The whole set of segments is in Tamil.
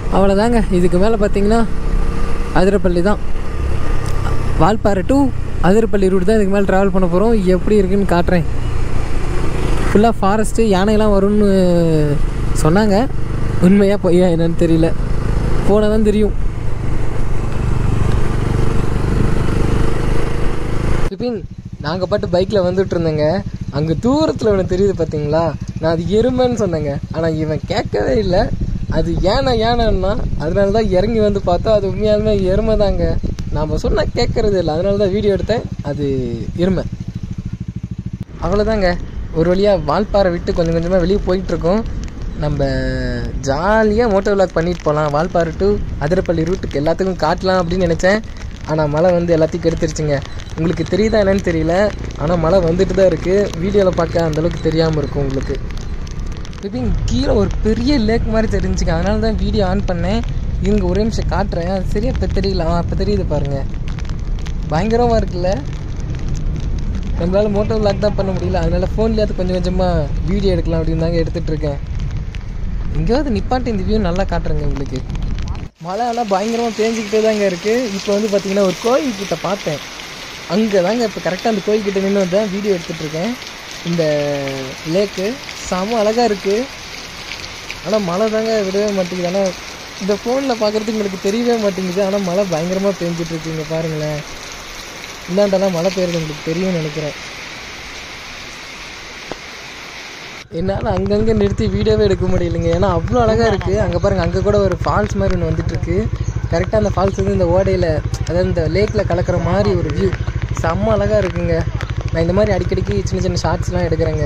அவ்வளோதாங்க இதுக்கு மேலே பார்த்தீங்கன்னா அதிரப்பள்ளி தான் வால்பாறை டு அதிரப்பள்ளி ரூட் தான் இதுக்கு மேலே ட்ராவல் பண்ண போகிறோம் எப்படி இருக்குன்னு காட்டுறேன் ஃபுல்லாக ஃபாரஸ்ட்டு யானையெல்லாம் வரும்னு சொன்னாங்க உண்மையாக பொய்யா என்னன்னு தெரியல போனால் தான் தெரியும் பிபின் நாங்கள் பாட்டு பைக்கில் வந்துட்டு இருந்தேங்க அங்கே தூரத்தில் ஒன்று தெரியுது பார்த்தீங்களா நான் அது எருமைன்னு சொன்னேங்க ஆனால் இவன் கேட்கவே இல்லை அது ஏனா ஏனான்னா அதனால தான் இறங்கி வந்து பார்த்தா அது உண்மையாலுமே எருமை தாங்க நாம் சொன்னால் கேட்கறது இல்லை அதனால தான் வீடியோ எடுத்தேன் அது எருமை அவ்வளோதாங்க ஒரு வழியாக வால்பாறை விட்டு கொஞ்சம் கொஞ்சமாக வெளியே போயிட்டுருக்கோம் நம்ம ஜாலியாக மோட்டோ விளாக் பண்ணிட்டு போகலாம் வால்பாறை டு அதிரப்பள்ளி ரூட்டுக்கு எல்லாத்துக்கும் காட்டலாம் அப்படின்னு நினச்சேன் ஆனால் மழை வந்து எல்லாத்தையும் கெடுத்துருச்சுங்க உங்களுக்கு தெரியுதா என்னன்னு தெரியல ஆனால் மழை வந்துட்டு தான் இருக்குது வீடியோவில் பார்க்க அந்தளவுக்கு தெரியாமல் இருக்கும் உங்களுக்கு இப்போ கீழே ஒரு பெரிய லேக் மாதிரி தெரிஞ்சுங்க அதனால தான் வீடியோ ஆன் பண்ணேன் இவங்க ஒரே நிமிஷம் காட்டுறேன் அது சரியா இப்போ தெரியல ஆ இப்போ தெரியுது பாருங்கள் பயங்கரமாக இருக்குல்ல நம்மளால மோட்டோ விளாக் தான் பண்ண முடியல அதனால ஃபோன்லேயாவது கொஞ்சம் கொஞ்சமாக வீடியோ எடுக்கலாம் அப்படின்னு தாங்க எடுத்துகிட்டு இருக்கேன் எங்கேயாவது நிப்பாட்டி இந்த வியூ நல்லா காட்டுறேங்க உங்களுக்கு மழை ஆனால் பயங்கரமாக பேஞ்சிக்கிட்டே தாங்க இருக்குது இப்போ வந்து பார்த்தீங்கன்னா ஒரு கோயில் கிட்ட பார்த்தேன் அங்கே தாங்க இப்போ கரெக்டாக அந்த கோயில் கிட்ட நின்று தான் வீடியோ எடுத்துகிட்டு இருக்கேன் இந்த லேக்கு செம அழகாக இருக்குது ஆனால் மழை தாங்க விடவே மாட்டேங்குது ஆனால் இந்த ஃபோனில் பார்க்குறதுக்கு உங்களுக்கு தெரியவே மாட்டேங்குது ஆனால் மழை பயங்கரமாக பேஞ்சிட்டு இருக்குங்க பாருங்களேன் இந்தாண்டெல்லாம் மழை பெய்யுறது உங்களுக்கு தெரியும்னு நினைக்கிறேன் என்னால் அங்கங்கே நிறுத்தி வீடியோவே எடுக்க முடியலைங்க ஏன்னா அவ்வளோ அழகாக இருக்குது அங்கே பாருங்கள் அங்கே கூட ஒரு ஃபால்ஸ் மாதிரி ஒன்று வந்துட்டுருக்கு கரெக்டாக அந்த ஃபால்ஸ் வந்து இந்த ஓடையில் அதாவது இந்த லேக்கில் கலக்கிற மாதிரி ஒரு வியூ செம்ம அழகாக இருக்குங்க நான் இந்த மாதிரி அடிக்கடிக்கு சின்ன சின்ன ஷார்ட்ஸ்லாம் எடுக்கிறேங்க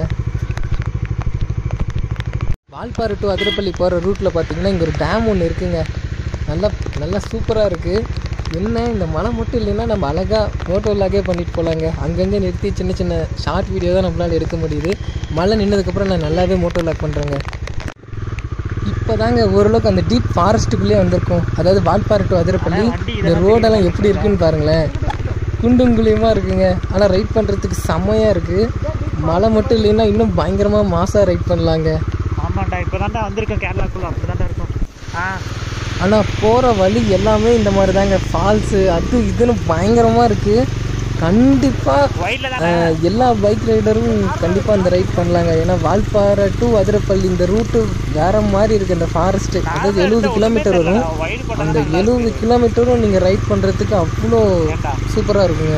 வால்பாறை டு அதிரப்பள்ளி போகிற ரூட்டில் பார்த்தீங்கன்னா இங்கே ஒரு டேம் ஒன்று இருக்குங்க நல்லா நல்லா சூப்பராக இருக்குது என்ன இந்த மழை மட்டும் இல்லைன்னா நம்ம அழகாக மோட்டோ விலாகே பண்ணிட்டு போகலாங்க அங்கங்கே நிறுத்தி சின்ன சின்ன ஷார்ட் வீடியோ தான் நம்மளால் எடுக்க முடியுது மழை நின்னதுக்கப்புறம் நான் நல்லாவே மோட்டோ விலாக் பண்ணுறேங்க இப்போ தாங்க ஓரளவுக்கு அந்த டீப் ஃபாரஸ்ட்டுக்குள்ளே வந்திருக்கோம் அதாவது வால்பாறை டு அதிரப்பள்ளி இந்த ரோடெல்லாம் எப்படி இருக்குன்னு பாருங்களேன் குண்டும் குழியுமாக இருக்குங்க ஆனால் ரைட் பண்ணுறதுக்கு செம்மையாக இருக்குது மழை மட்டும் இல்லைன்னா இன்னும் பயங்கரமாக மாசாக ரைட் பண்ணலாங்க ஆமாண்டா இப்போ தான்டா வந்திருக்கோம் கேரளாக்குள்ள அப்படி தான்டா இருக்கும் ஆ ஆனால் போகிற வழி எல்லாமே இந்த மாதிரி தாங்க ஃபால்ஸு அது இதுன்னு பயங்கரமாக இருக்குது கண்டிப்பாக வயல்ல தானே எல்லா பைக் ரைடரும் கண்டிப்பாக இந்த ரைட் பண்ணலாங்க ஏன்னா வால்பாறை டு அதிரப்பள்ளி இந்த ரூட்டு வேற மாதிரி இருக்குது இந்த ஃபாரஸ்ட்டு அதாவது எழுபது கிலோமீட்டர் வரும் வயல் அந்த போட்டா எழுபது கிலோமீட்டரும் நீங்கள் ரைட் பண்ணுறதுக்கு அவ்வளோ ஏன்டா சூப்பராக இருக்குங்க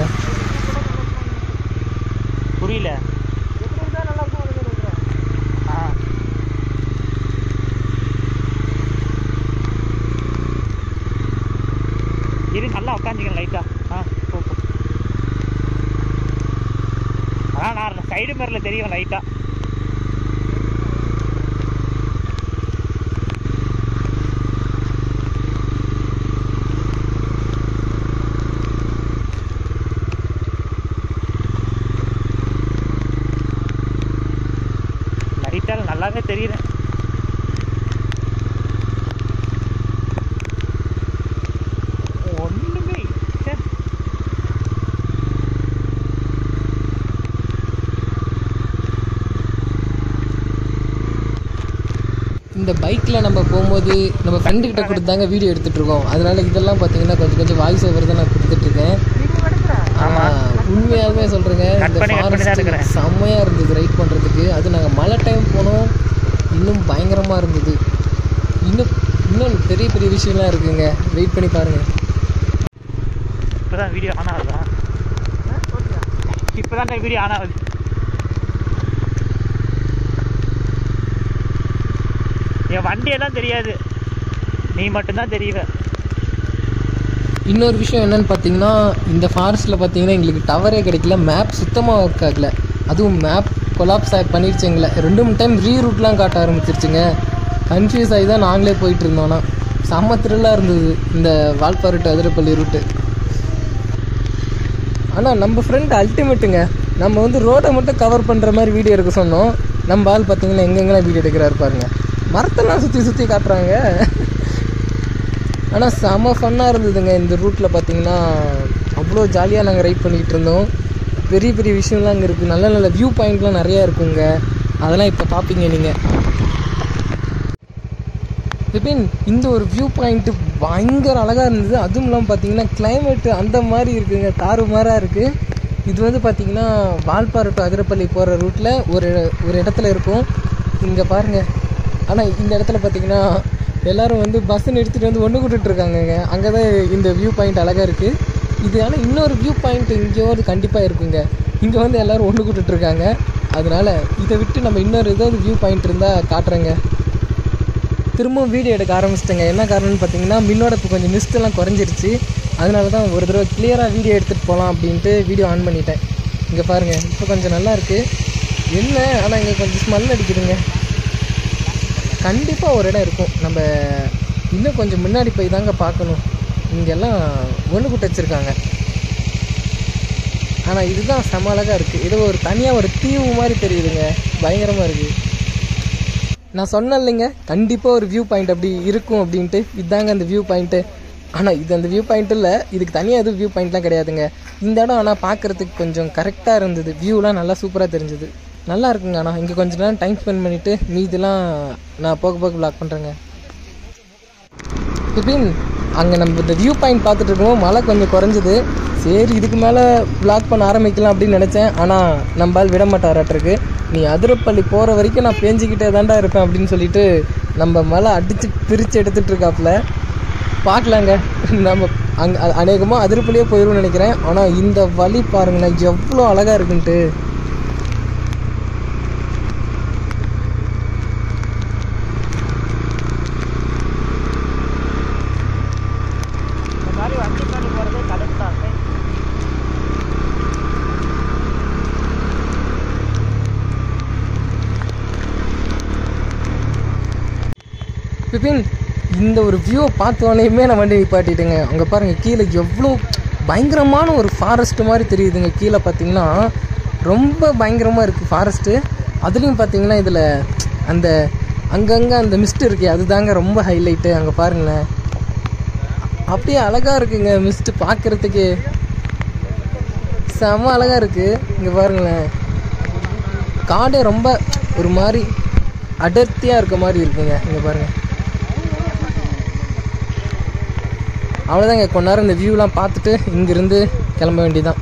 புரியல ஆ இரு நல்லா உட்காந்துக்கிறேன் லைட்டா ஆ போ போ. அதான் நான் சைடு மிரரில் தெரியும் லைட்டா லைட்டாக நல்லாவே தெரியுது ஒண்ணுமே ச்சே. இந்த பைக்கில் நம்ம போகும்போது நம்ம ஃப்ரெண்டுக்கிட்ட கொடுத்து தாங்க வீடியோ எடுத்துகிட்டு இருக்கோம் அதனால இதெல்லாம் பார்த்தீங்கன்னா கொஞ்சம் கொஞ்சம் வாய்ஸ் ஓவர் தான் நான் கொடுத்துட்ருக்கேன் ஆனால் உண்மையாலுமே சொல்கிறேங்க Cut இந்த பண்ணி, cut பண்ணி தான் ஃபாரஸ்ட் எடுக்கிறேன். செம்மையாக இருந்தது ரைட் பண்ணுறதுக்கு அது நாங்கள் மழை டைம் போனோம் இன்னும் பயங்கரமாக இருந்தது இன்னும் இன்னும் பெரிய பெரிய விஷயம்லாம் இருக்குங்க வெயிட் பண்ணி பாருங்கள் இப்போதான் வீடியோ ஆன் ஆகுதா இப்போதான் வீடியோ ஆன் ஆகுது என் வண்டியெல்லாம் தெரியாது நீ மட்டும்தான் தெரியுவ இன்னொரு விஷயம் என்னன்னு பார்த்தீங்கன்னா இந்த ஃபாரஸ்ட்டில் பார்த்தீங்கன்னா எங்களுக்கு டவரே கிடைக்கல மேப் சுத்தமாக ஒர்க் ஆகல அதுவும் மேப் கொலாப்ஸ் பண்ணிருச்சு எங்களை ரெண்டு மூணு டைம் ரீரூட்லாம் காட்ட ஆரம்பிச்சிருச்சுங்க கன்ஃபியூஸ் ஆகி தான் நாங்களே போயிட்டு இருந்தோம்னா செம்ம த்ரில்லாக இருந்தது இந்த வால்பாறை டு அதிரப்பள்ளி ரூட்டு ஆனால் நம்ம ஃப்ரெண்ட் அல்டிமேட்டுங்க நம்ம வந்து ரோடை மட்டும் கவர் பண்ணுற மாதிரி வீடியோ எடுக்க சொன்னோம் நம்ம ஆள் பார்த்தீங்கன்னா எங்கெங்கெல்லாம் வீடியோ எடுக்கிறாரு பாருங்க மரத்தெல்லாம் சுற்றி சுற்றி காட்டுறாங்க ஆனால் செம ஃபன்னாக இருந்ததுங்க இந்த ரூட்டில் பார்த்தீங்கன்னா அவ்வளோ ஜாலியாக நாங்கள் ரைட் பண்ணிக்கிட்டு இருந்தோம் பெரிய பெரிய விஷயம்லாம் அங்கே இருக்குது நல்ல நல்ல வியூ பாயிண்ட்லாம் நிறையா இருக்குங்க அதெல்லாம் இப்போ பார்ப்பீங்க நீங்கள் பிபின் இந்த ஒரு வியூ பாயிண்ட் பயங்கர அழகாக இருந்தது அதுவும் இல்லாமல் பார்த்தீங்கன்னா climate அந்த மாதிரி இருக்குங்க தாறுமாறாக இருக்குது இது வந்து பார்த்தீங்கன்னா வால்பாறை டு அதிரப்பள்ளி போகிற ரூட்டில் ஒரு ஒரு இடத்துல இருக்கும் இங்கே பாருங்கள் ஆனால் இந்த இடத்துல பார்த்தீங்கன்னா எல்லாரும் வந்து பஸ் நிறுத்திட்டு வந்து ஒன்று கூட்டிட்டு இருக்காங்கங்க அங்கே தான் இந்த வியூ பாயிண்ட் அழகாக இருக்குது இது ஆனால் இன்னொரு வியூ பாயிண்ட் எங்கேயாவது கண்டிப்பாக இருக்குங்க இங்கே வந்து எல்லாரும் ஒன்று கூட்டிட்டு இருக்காங்க அதனால இதை விட்டு நம்ம இன்னொரு ஏதாவது வியூ பாயிண்ட் இருந்தால் காட்டுறேங்க திரும்பவும் வீடியோ எடுக்க ஆரம்பிச்சிட்டேங்க என்ன காரணம்னு பார்த்தீங்கன்னா மின்னோட இப்போ கொஞ்சம் மிஸ்ட் எல்லாம் குறைஞ்சிருச்சு அதனால தான் ஒரு தடவை கிளியராக வீடியோ எடுத்துகிட்டு போகலாம் அப்படின்ட்டு வீடியோ ஆன் பண்ணிட்டேன் இங்கே பாருங்கள் இப்போ கொஞ்சம் நல்லா இருக்குது என்ன ஆனால் இங்கே கொஞ்சம் ஸ்மெல் அடிக்குதுங்க கண்டிப்பாக ஒரு இடம் இருக்கும் நம்ம இன்னும் கொஞ்சம் முன்னாடி போய் தாங்க பார்க்கணும் இங்கெல்லாம் ஒன்று கூட்ட வச்சுருக்காங்க ஆனால் இதுதான் செம அழகாக இருக்குது இது ஒரு தனியாக ஒரு தீவு மாதிரி தெரியுதுங்க பயங்கரமாக இருக்குது நான் சொன்னேன் இல்லைங்க கண்டிப்பாக ஒரு வியூ பாயிண்ட் அப்படி இருக்கும் அப்படின்ட்டு இதாங்க அந்த வியூ பாயிண்ட்டு ஆனால் இது அந்த வியூ பாயிண்ட் இல்லை இதுக்கு தனியாக எதுவும் வியூ பாயிண்ட்லாம் கிடையாதுங்க இந்த இடம் ஆனால் பார்க்குறதுக்கு கொஞ்சம் கரெக்டாக இருந்தது வியூலாம் நல்லா சூப்பராக தெரிஞ்சுது நல்லா இருக்குங்க ஆனால் இங்கே கொஞ்ச நேரம் டைம் ஸ்பெண்ட் பண்ணிவிட்டு மீதிலாம் நான் போக போக பிளாக் பண்ணுறேங்க பிபின் அங்கே நம்ம இந்த வியூ பாயிண்ட் பார்த்துட்டு இருக்கோம் மழை கொஞ்சம் குறைஞ்சிது சரி இதுக்கு மேலே பிளாக் பண்ண ஆரம்பிக்கலாம் அப்படின்னு நினச்சேன் ஆனால் நம்மால் விட மாட்டாராட்டிருக்கு நீ அதிரப்பள்ளி போகிற வரைக்கும் நான் பேஞ்சிக்கிட்டே தாண்டா இருப்பேன் அப்படின்னு சொல்லிட்டு நம்ம மழை அடித்து பிரித்து எடுத்துகிட்டு இருக்காப்புல பார்க்கலாங்க நம்ம அங்கே அநேகமாக அதிரப்பள்ளியே போயிடும்னு நினைக்கிறேன் ஆனால் இந்த வழி பாருங்கண்ணா எவ்வளோ அழகாக இருக்குன்ட்டு இந்த மாதிரி வண்டி பண்ணி போகிறதே கடுப்பு தான் பிபின் இந்த ஒரு வியூவை பார்த்தோன்னே நான் வண்டி நிப்பாட்டிட்டேங்க அங்கே பாருங்கள் கீழே எவ்வளோ பயங்கரமான ஒரு ஃபாரஸ்ட் மாதிரி தெரியுதுங்க கீழே பார்த்தீங்கன்னா ரொம்ப பயங்கரமாக இருக்குது ஃபாரஸ்ட்டு அதுலேயும் பார்த்தீங்கன்னா இதில் அந்த அங்கங்கே அந்த மிஸ்ட் இருக்கே அதுதாங்க ரொம்ப ஹைலைட்டு அங்கே பாருங்களேன் அப்படியே அழகாக இருக்குங்க மிஸ்ட் பார்க்குறதுக்கு செம அழகாக இருக்குது இங்கே பாருங்களேன் காடே ரொம்ப ஒரு மாதிரி அடர்த்தியாக இருக்க மாதிரி இருக்குங்க இங்கே பாருங்கள் அவ்வளோதாங்க கொஞ்ச நேரம் இந்த வியூலாம் பார்த்துட்டு இங்கேருந்து கிளம்ப வேண்டியதான்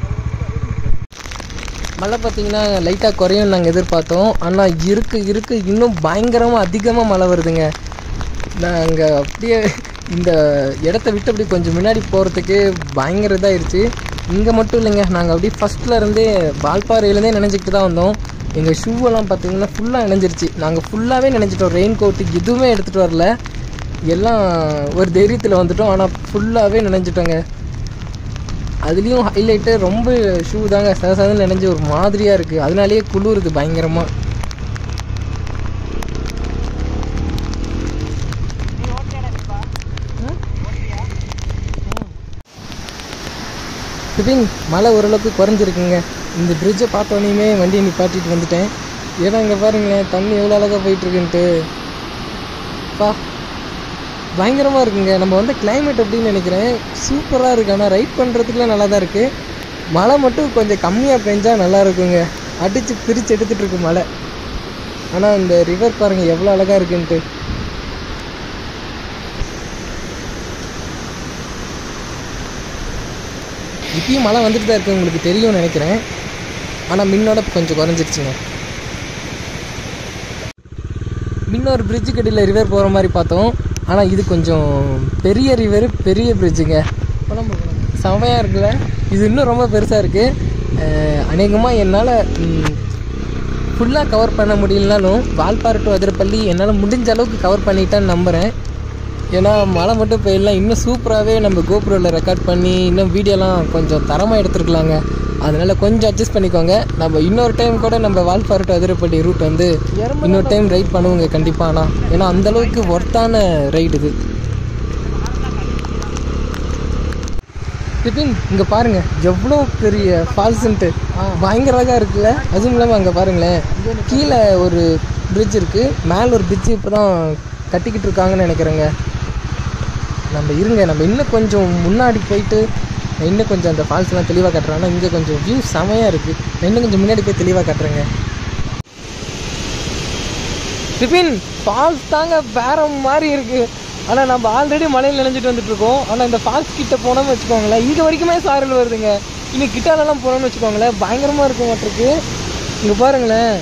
மழை பார்த்தீங்கன்னா லைட்டாக குறையும் நாங்கள் எதிர்பார்த்தோம் ஆனால் இருக்கு இருக்கு இன்னும் பயங்கரமாக அதிகமாக மழை வருதுங்க நாங்கள் அப்படியே இந்த இடத்த விட்டு அப்படி கொஞ்சம் முன்னாடி போகிறதுக்கு பயங்கர இதாகிடுச்சு இங்கே மட்டும் இல்லைங்க நாங்கள் அப்படியே ஃபஸ்ட்டில் இருந்தே வால்பாறையிலேருந்தே நினைஞ்சிக்கிட்டு தான் வந்தோம் எங்கள் ஷூவெல்லாம் பார்த்தீங்கன்னா ஃபுல்லாக நினைஞ்சிருச்சு நாங்கள் ஃபுல்லாகவே நினைஞ்சிட்டோம் ரெயின் கோட்டு எதுவுமே எடுத்துகிட்டு வரல எல்லாம் ஒரு தைரியத்தில் வந்துட்டோம் ஆனால் ஃபுல்லாகவே நினைஞ்சிட்டோங்க அதுலேயும் ஹைலைட்டு ரொம்ப ஷூ தாங்க சதசதன்னு நினைஞ்சு ஒரு மாதிரியாக இருக்குது அதனாலேயே குளிருது பயங்கரமாக நீ ஓட்டியாடா இப்பா பிபின் மழை ஓரளவுக்கு குறைஞ்சிருக்குங்க இந்த பிரிட்ஜை பார்த்தோன்னே வண்டியை நிப்பாட்டிட்டு வந்துட்டேன் ஏன்னா இங்கே பாருங்களேன் தண்ணி எவ்வளோ அழகாக போயிட்டுருக்குன்ட்டு பா பயங்கரமாக இருக்குங்க நம்ம வந்து climate அப்படின்னு நினைக்கிறேன் சூப்பராக இருக்கு ஆனால் ரைட் பண்ணுறதுக்குலாம் நல்லா தான் இருக்குது மழை மட்டும் கொஞ்சம் கம்மியாக பெஞ்சா நல்லா இருக்குங்க அடித்து பிரித்து எடுத்துகிட்டு இருக்கு மழை ஆனால் இந்த ரிவர் பாருங்கள் எவ்வளோ அழகாக இருக்குன்ட்டு இப்பயும் மழை வந்துட்டு தான் இருக்கு உங்களுக்கு தெரியும்னு நினைக்கிறேன் ஆனால் மின்னோட கொஞ்சம் குறைஞ்சிருச்சுங்க மின்னொரு பிரிட்ஜு கடியில் ரிவர் போகிற மாதிரி பார்த்தோம் ஆனால் இது கொஞ்சம் பெரிய ரிவர் பெரிய பிரிட்ஜுங்க செமையாக இருக்குல்ல இது இன்னும் ரொம்ப பெருசாக இருக்குது அநேகமாக என்னால் ஃபுல்லாக கவர் பண்ண முடியலனாலும் வால்பாறை டு அதிரப்பள்ளி என்னால் முடிஞ்ச அளவுக்கு கவர் பண்ணிட்டேன்னு நம்புகிறேன் ஏன்னா மழை மட்டும் பெய்யலாம் இன்னும் சூப்பராகவே நம்ம கோப்ரோவில் ரெக்கார்ட் பண்ணி இன்னும் வீடியோலாம் கொஞ்சம் தரமாக எடுத்துருக்கலாங்க அதனால் கொஞ்சம் அட்ஜஸ்ட் பண்ணிக்கோங்க நம்ம இன்னொரு டைம் கூட நம்ம வால்பாறை டு அதிரப்பள்ளி ரூட் வந்து இன்னொரு டைம் ரைட் பண்ணுவோங்க கண்டிப்பாக ஆனால் ஏன்னா அந்தளவுக்கு ஒர்த்தான ரைடு இது பிபின் இங்கே பாருங்க எவ்வளோ பெரிய ஃபால்ஸுன்ட்டு பயங்கர அழகாக இருக்குல்ல அதுவும் இல்லாமல் அங்கே பாருங்களேன் கீழே ஒரு பிரிட்ஜ் இருக்குது மேலே ஒரு பிரிட்ஜ் இப்போ தான் கட்டிக்கிட்டு இருக்காங்கன்னு நினைக்கிறேங்க நம்ம இருங்க நம்ம இன்னும் கொஞ்சம் முன்னாடி போயிட்டு நான் இன்னும் கொஞ்சம் அந்த ஃபால்ஸ்லாம் தெளிவாக காட்டுறேன் ஆனால் இங்கே கொஞ்சம் வியூ செமையாக இருக்குது நான் இன்னும் கொஞ்சம் முன்னாடி போய் தெளிவாக காட்டுறேங்க பிபின் ஃபால்ஸ் தாங்க வேற மாதிரி இருக்கு ஆனால் நம்ம ஆல்ரெடி மலையில் நினைஞ்சிட்டு வந்துட்டு இருக்கோம் ஆனால் இந்த ஃபால்ஸ் கிட்ட போனோம்னு வச்சுக்கோங்களேன் இங்கே வரைக்குமே சாரல் வருதுங்க இன்னும் கிட்டாலெல்லாம் போனோம்னு வச்சுக்கோங்களேன் பயங்கரமாக இருக்கும் மாட்டிருக்கு இங்கே பாருங்களேன்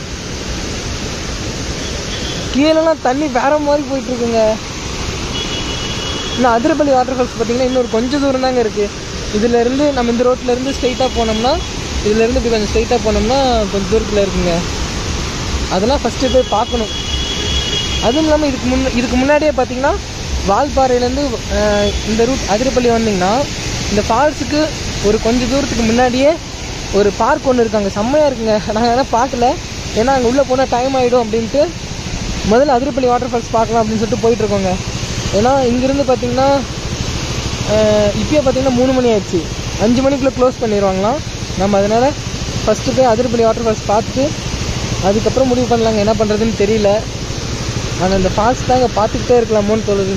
கீழெல்லாம் தண்ணி வேற மாதிரி போயிட்டு இருக்குங்க இன்னும் அதிரப்பள்ளி வாட்டர் ஃபால்ஸ் பார்த்தீங்கன்னா இன்னொரு கொஞ்சம் தூரம் தாங்க இருக்குது இதுலேருந்து நம்ம இந்த ரோட்ல இருந்து ஸ்ட்ரைட்டாக போனோம்னா இதுலேருந்து இப்படி கொஞ்சம் ஸ்ட்ரைட்டாக போனோம்னா கொஞ்சம் தூரத்தில் இருக்குங்க அதெல்லாம் ஃபஸ்ட்டு போய் பார்க்கணும் அதுவும் இல்லாமல் இதுக்கு முன்ன இதுக்கு முன்னாடியே பார்த்தீங்கன்னா வால்பாறையிலேருந்து அஹ், இந்த ரூட் அதிரப்பள்ளி வந்தீங்கன்னா இந்த ஃபால்ஸுக்கு ஒரு கொஞ்சம் தூரத்துக்கு முன்னாடியே ஒரு பார்க் ஒன்று இருக்காங்க செம்மையாக இருக்குங்க நாங்கள் ஆனால் பார்க்கல ஏன்னா அங்கே உள்ளே போனால் டைம் ஆகிடும் அப்படின்ட்டு முதல்ல அதிரப்பள்ளி வாட்டர் ஃபால்ஸ் பார்க்கலாம் அப்படின்னு சொல்லிட்டு போயிட்டுருக்கோங்க ஏன்னா இங்கேருந்து பார்த்தீங்கன்னா அஹ், இப்பயே பார்த்தீங்கன்னா மூணு மணி ஆயிடுச்சு அஞ்சு மணிக்குள்ளே க்ளோஸ் பண்ணிடுவாங்களாம் நம்ம அதனால் ஃபஸ்ட்டு போய் அதிரப்பள்ளி வாட்டர் ஃபால்ஸ் பார்த்துட்டு அதுக்கப்புறம் முடிவு பண்ணலாங்க என்ன பண்ணுறதுன்னு தெரியல ஆனால் இந்த ஃபால்ஸ் தாங்க பார்த்துக்கிட்டே இருக்கலாமோன்னு தோணுது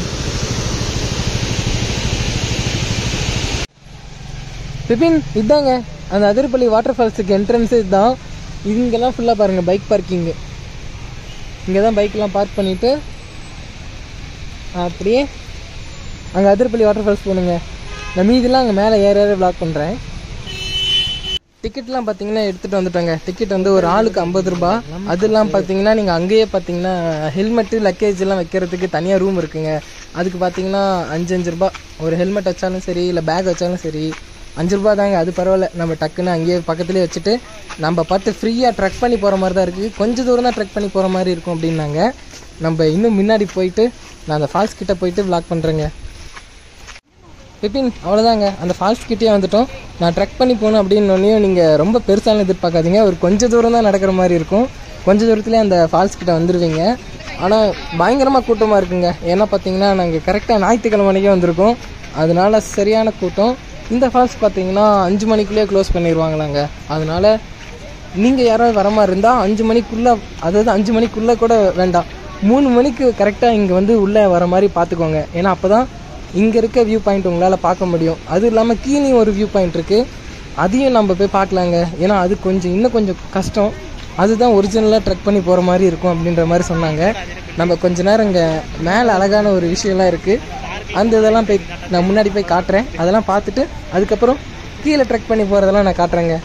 பிபின் இதாங்க அந்த அதிரப்பள்ளி வாட்டர் ஃபால்ஸுக்கு என்ட்ரன்ஸு இதுதான் இங்கெல்லாம் ஃபுல்லாக பாருங்கள் பைக் பார்க்கிங்கு இங்கே தான் பைக்கெலாம் பார்க் பண்ணிவிட்டு அப்படியே அங்கே அதிரப்பள்ளி வாட்டர் ஃபால்ஸ் போகணுங்க நான் மீதிலாம் அங்கே மேலே ஏற ஏற பிளாக் பண்ணுறேன் டிக்கெட்லாம் பார்த்தீங்கன்னா எடுத்துகிட்டு வந்துட்டோங்க டிக்கெட் வந்து ஒரு ஆளுக்கு ஐம்பது ரூபா அதெல்லாம் பார்த்தீங்கன்னா நீங்கள் அங்கேயே பார்த்தீங்கன்னா ஹெல்மெட்டு லக்கேஜ் எல்லாம் வைக்கிறதுக்கு தனியாக ரூம் இருக்குங்க அதுக்கு பார்த்தீங்கன்னா அஞ்சு அஞ்சு ரூபா ஒரு ஹெல்மெட் வச்சாலும் சரி இல்லை பேக் வச்சாலும் சரி அஞ்சு ரூபா தாங்க அது பரவாயில்ல நம்ம டக்குன்னு அங்கேயே பக்கத்துலேயே வச்சுட்டு நம்ம பார்த்து ஃப்ரீயாக ட்ரெக் பண்ணி போகிற மாதிரி தான் இருக்குது கொஞ்சம் தூரம் தான் ட்ரெக் பண்ணி போகிற மாதிரி இருக்கும் அப்படின்னாங்க நம்ம இன்னும் முன்னாடி போயிட்டு நான் அந்த ஃபால்ஸ் கிட்ட போயிட்டு vlog பண்ணுறேங்க பிபின் அவ்வளோதாங்க அந்த ஃபால்ஸ் கிட்டே வந்துட்டோம் நான் ட்ரெக் பண்ணி போகணும் அப்படின்னோடனே நீங்கள் ரொம்ப பெருசாலும் எதிர்பார்க்காதீங்க ஒரு கொஞ்சம் தூரம் தான் நடக்கிற மாதிரி இருக்கும் கொஞ்ச தூரத்துலேயே அந்த ஃபால்ஸ் கிட்ட வந்துடுவீங்க ஆனால் பயங்கரமாக கூட்டமாக இருக்குங்க ஏன்னா பார்த்தீங்கன்னா நாங்கள் கரெக்டாக ஞாயிற்றுக்கிழமை மணிக்கே வந்திருக்கோம் அதனால சரியான கூட்டம் இந்த ஃபால்ஸ் பார்த்தீங்கன்னா அஞ்சு மணிக்குள்ளேயே க்ளோஸ் பண்ணிடுவாங்களாங்க அதனால நீங்கள் யாராவது வர மாதிரி இருந்தால் அஞ்சு மணிக்குள்ளே அதாவது அஞ்சு மணிக்குள்ளே கூட வேண்டாம் மூணு மணிக்கு கரெக்டாக இங்கே வந்து உள்ளே வர மாதிரி பார்த்துக்கோங்க ஏன்னா அப்போ தான் இங்கே இருக்க வியூ பாயிண்ட் உங்களால் பார்க்க முடியும் அதுவும் இல்லாமல் கீழே ஒரு வியூ பாயிண்ட் இருக்குது அதையும் நம்ம போய் பார்க்கலாங்க ஏன்னா அது கொஞ்சம் இன்னும் கொஞ்சம் கஷ்டம் அதுதான் ஒரிஜினலாக ட்ரெக் பண்ணி போகிற மாதிரி இருக்கும் அப்படின்ற மாதிரி சொன்னாங்க நம்ம கொஞ்ச நேரம் இங்கே மேலே அழகான ஒரு விஷயம்லாம் இருக்குது அந்த இதெல்லாம் போய் நான் முன்னாடி போய் காட்டுறேன் அதெல்லாம் பார்த்துட்டு அதுக்கப்புறம் கீழே ட்ரெக் பண்ணி போகிறதெல்லாம் நான் காட்டுறேங்க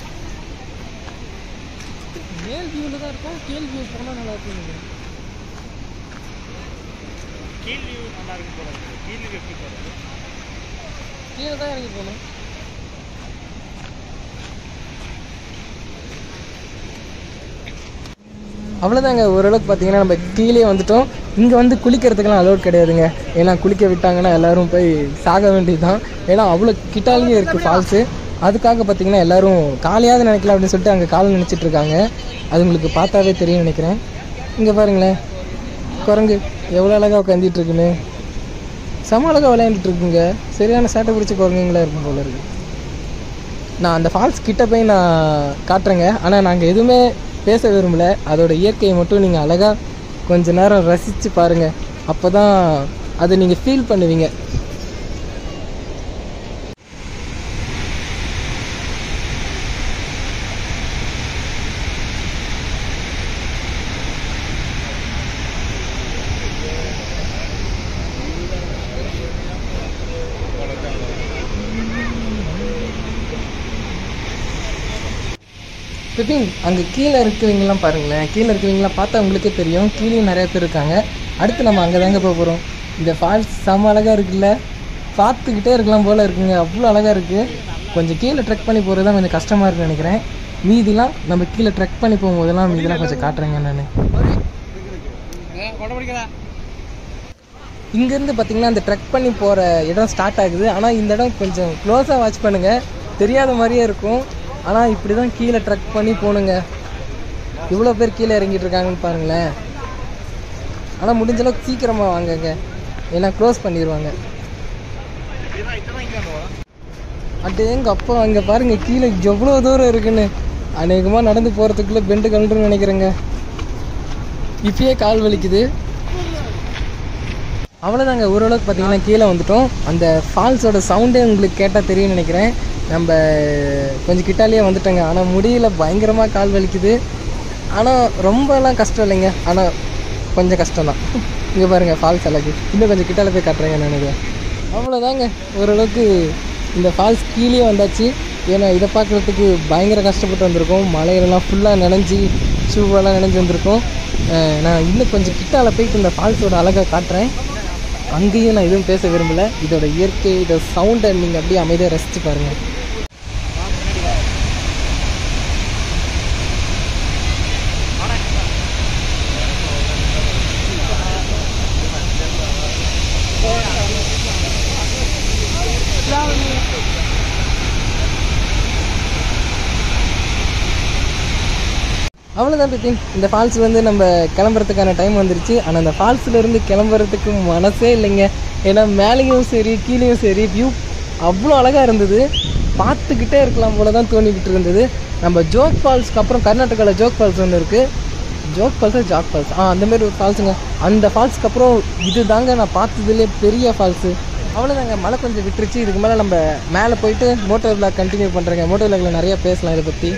மேல் வியூவில் தான் இருக்கும் கீழ் வியூ போனால் நல்லா இருக்கும் கீழ் வியூ நல்லா இருக்கும் போல இருக்கு. கீழ் வியூ எப்படி போகிறது கீழே தான் இறங்கி போகணும் அவ்வளோதாங்க ஓரளவுக்கு பார்த்தீங்கன்னா நம்ம கீழே வந்துட்டோம் இங்கே வந்து குளிக்கிறதுக்கெல்லாம் அலோட் கிடையாதுங்க ஏன்னா குளிக்க விட்டாங்கன்னா எல்லாரும் போய் சாக வேண்டியதுதான் ஏன்னா அவ்வளோ கிட்டாலேயே இருக்குது ஃபால்ஸு அதுக்காக பார்த்தீங்கன்னா எல்லாரும் காலையாவது நினைக்கலாம் அப்படின்னு சொல்லிட்டு அங்கே காலை நினச்சிட்டு இருக்காங்க அது உங்களுக்கு பார்த்தாவே தெரியும் நினைக்கிறேன் இங்கே பாருங்களேன் குரங்கு எவ்வளோ அழகாக உட்காந்துட்டு இருக்குன்னு செம அழகாக விளையாண்டுட்டு இருக்குங்க சரியான சேட்டை பிடிச்ச குரங்குங்களா இருக்கும் போல இருக்கு நான் அந்த ஃபால்ஸ் கிட்ட போய் நான் காட்டுறேங்க ஆனால் நாங்கள் எதுவுமே பேச விரும்பல அதோட இயற்கையை மட்டும் நீங்கள் அழகாக கொஞ்ச நேரம் ரசித்து பாருங்கள் அப்போ தான் அதை நீங்கள் ஃபீல் பண்ணுவீங்க பிபின் அங்கே கீழே இருக்கிறவங்களாம் பாருங்களேன் கீழே இருக்கிறவங்களாம் பார்த்தா உங்களுக்கே தெரியும் கீழே நிறைய பேர் இருக்காங்க அடுத்து நம்ம அங்கே தாங்க போக போகிறோம் இந்த ஃபால்ஸ் செம்ம அழகாக இருக்குல்ல பார்த்துக்கிட்டே இருக்கலாம் போல் இருக்குங்க அவ்வளோ அழகாக இருக்குது கொஞ்சம் கீழே ட்ரெக் பண்ணி போகிறது தான் கொஞ்சம் கஷ்டமாக இருக்குன்னு நினைக்கிறேன் மீதிலாம் நம்ம கீழே ட்ரெக் பண்ணி போகும்போதெல்லாம் மீதிலாம் கொஞ்சம் காட்டுறேங்க நான் இங்கேருந்து பார்த்தீங்கன்னா அந்த ட்ரெக் பண்ணி போகிற இடம் ஸ்டார்ட் ஆகுது ஆனால் இந்த இடம் கொஞ்சம் க்ளோஸாக வாட்ச் பண்ணுங்கள் தெரியாத மாதிரியே இருக்கும் ஆனால் இப்படி தான் கீழே ட்ரெக் பண்ணி போகணுங்க இவ்வளோ பேர் கீழே இறங்கிட்டு இருக்காங்கன்னு பாருங்களேன் ஆனால் முடிஞ்ச அளவுக்கு சீக்கிரமாக வாங்கங்க ஏன்னா க்ளோஸ் பண்ணிடுவாங்க அட்டு எங்க அப்பா அங்கே பாருங்க கீழே எவ்வளோ தூரம் இருக்குன்னு அநேகமாக நடந்து போகிறதுக்குள்ளே பெண்டு கண்டுன்னு நினைக்கிறேங்க இப்பயே கால் வலிக்குது அவ்வளோதாங்க ஓரளவுக்கு பார்த்தீங்கன்னா கீழே வந்துட்டோம் அந்த ஃபால்ஸோட சவுண்டே உங்களுக்கு கேட்டால் தெரியும்னு நினைக்கிறேன் நம்ம கொஞ்சம் கிட்டாலேயே வந்துட்டோங்க ஆனால் முடியல பயங்கரமாக கால் வலிக்குது ஆனால் ரொம்பலாம் கஷ்டம் இல்லைங்க ஆனால் கொஞ்சம் கஷ்டம் தான் இங்கே பாருங்கள் ஃபால்ஸ் அழகு இன்னும் கொஞ்சம் கிட்டால போய் காட்டுறேங்க நான் இதை அவ்வளோதாங்க ஓரளவுக்கு இந்த ஃபால்ஸ் கீழே வந்தாச்சு ஏன்னா இதை பார்க்குறதுக்கு பயங்கர கஷ்டப்பட்டு வந்திருக்கோம் மலையிலலாம் ஃபுல்லாக நனைஞ்சி ஷூவெல்லாம் நனைஞ்சு வந்திருக்கோம் அஹ் நான் இன்னும் கொஞ்சம் கிட்டால போயிட்டு இந்த ஃபால்ஸோட அழகை காட்டுறேன் அங்கேயும் நான் எதுவும் பேச விரும்பல இதோட இயற்கை இதோட சவுண்டை நீங்கள் அப்படியே அமைதியாக ரசித்து பாருங்கள் அவ்வளோதான் பிபின் இந்த ஃபால்ஸ் வந்து நம்ம கிளம்புறதுக்கான டைம் வந்துருச்சு ஆனால் அந்த ஃபால்ஸ்ல இருந்து கிளம்புறதுக்கு மனசே இல்லைங்க ஏன்னா மேலேயும் சரி கீழேயும் சரி வியூ அவ்வளோ அழகாக இருந்தது பார்த்துக்கிட்டே இருக்கலாம் போல தான் தோணிக்கிட்டு இருந்தது நம்ம ஜோக் ஃபால்ஸ்க்கு அப்புறம் கர்நாடகாவில் ஜோக் ஃபால்ஸ் ஒன்று இருக்குது ஜோக் ஃபால்ஸா ஜாக் ஃபால்ஸ் ஆ அந்த மாதிரி ஒரு ஃபால்ஸுங்க அந்த ஃபால்ஸ்க்கு அப்புறம் இது தாங்க நான் பார்த்ததுலேயே பெரிய ஃபால்ஸு அவ்வளோதாங்க மழை கொஞ்சம் விட்டுருச்சு இதுக்கு மேலே நம்ம மேலே போயிட்டு மோட்டோ விளாக் கண்டினியூ பண்ணுறேங்க மோட்டோ விளாக்ல நிறையா பேசலாம் இதை பற்றி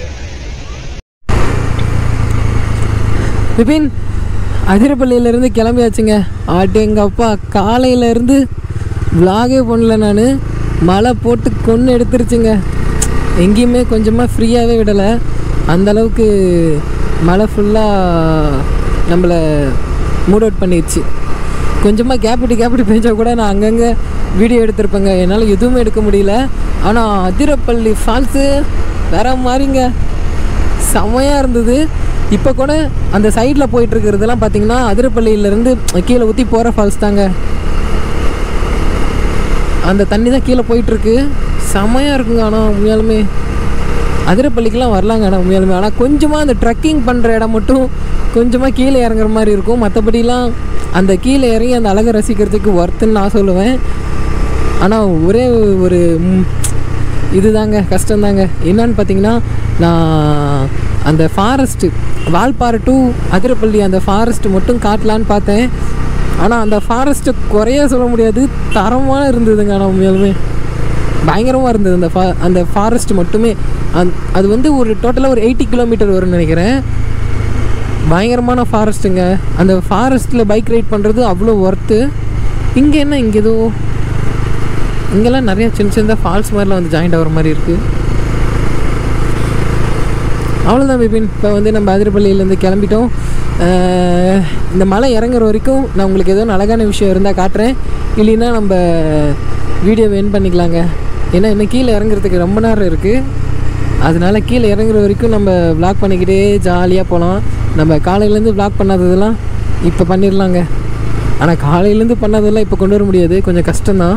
விபின் அதிரப்பள்ளியிலேருந்து கிளம்பியாச்சுங்க ஆட்டேங்கப்பா காலையிலேருந்து விலாகே பண்ணல நான் மழை போட்டு கொன்று எடுத்துருச்சுங்க எங்கேயுமே கொஞ்சமாக ஃப்ரீயாகவே விடலை அந்த அளவுக்கு மழை ஃபுல்லாக நம்மளை மூட் அவுட் பண்ணிடுச்சு கொஞ்சமாக கேப் விட்டு கேப் விட்டு பெஞ்சா கூட நான் அங்கங்கே வீடியோ எடுத்திருப்பேங்க என்னால் எதுவுமே எடுக்க முடியல ஆனால் அதிரப்பள்ளி ஃபால்ஸு வேற மாதிரிங்க செமையாக இருந்தது இப்போ கூட அந்த சைடில் போயிட்டு இருக்கிறதெல்லாம் பார்த்தீங்கன்னா அதிரப்பள்ளியிலேருந்து கீழே ஊற்றி போகிற ஃபால்ஸ் தாங்க அந்த தண்ணி தான் கீழே போயிட்டுருக்கு செமையாக இருக்குங்க ஆனால் உண்மையாலுமே அதிரப்பள்ளிக்கெலாம் வரலாங்க ஆனால் உண்மையாலுமே ஆனால் கொஞ்சமாக அந்த ட்ரக்கிங் பண்ணுற இடம் மட்டும் கொஞ்சமாக கீழே இறங்குற மாதிரி இருக்கும் மற்றபடிலாம் அந்த கீழே இறங்கி அந்த அழகை ரசிக்கிறதுக்கு ஒர்த்துன்னு நான் சொல்லுவேன் ஆனால் ஒரே ஒரு ம், இதுதாங்க கஷ்டம்தாங்க என்னன்னு பார்த்தீங்கன்னா நான் அந்த ஃபாரஸ்ட்டு வால்பாறை டு அதிரப்பள்ளி அந்த ஃபாரஸ்ட் மட்டும் காட்டலான்னு பார்த்தேன் ஆனால் அந்த ஃபாரஸ்ட்டை குறைய சொல்ல முடியாது தரமான இருந்ததுங்க ஆனால் உண்மையாலுமே பயங்கரமாக இருந்தது அந்த ஃபா அந்த ஃபாரஸ்ட் மட்டுமே அந் அது வந்து ஒரு டோட்டலாக ஒரு எயிட்டி கிலோமீட்டர் வரும்னு நினைக்கிறேன் பயங்கரமான ஃபாரஸ்ட்டுங்க அந்த ஃபாரஸ்ட்டில் பைக் ரைட் பண்ணுறது அவ்வளோ ஒர்த்து இங்கே என்ன இங்கே ஏதோ இங்கெல்லாம் நிறைய சின்ன சின்ன ஃபால்ஸ் மாதிரிலாம் வந்து ஜாயிண்ட் ஆகிற மாதிரி இருக்குது அவ்வளோதான் பிபின் இப்போ வந்து நம்ம அதிரப்பள்ளியிலேருந்து கிளம்பிட்டோம் அஹ் இந்த மலை இறங்குற வரைக்கும் நான் உங்களுக்கு ஏதோ ஒன்று அழகான விஷயம் இருந்தால் காட்டுறேன் இல்லைன்னா நம்ம வீடியோ என் பண்ணிக்கலாங்க ஏன்னா இன்னும் கீழே இறங்குறதுக்கு ரொம்ப நேரம் இருக்குது அதனால கீழே இறங்குற வரைக்கும் நம்ம vlog பண்ணிக்கிட்டே ஜாலியாக போகலாம் நம்ம காலையிலேருந்து vlog பண்ணாததெல்லாம் இப்போ பண்ணிடலாங்க ஆனால் காலையிலேருந்து பண்ணதெல்லாம் இப்போ கொண்டு வர முடியாது கொஞ்சம் கஷ்டம்தான்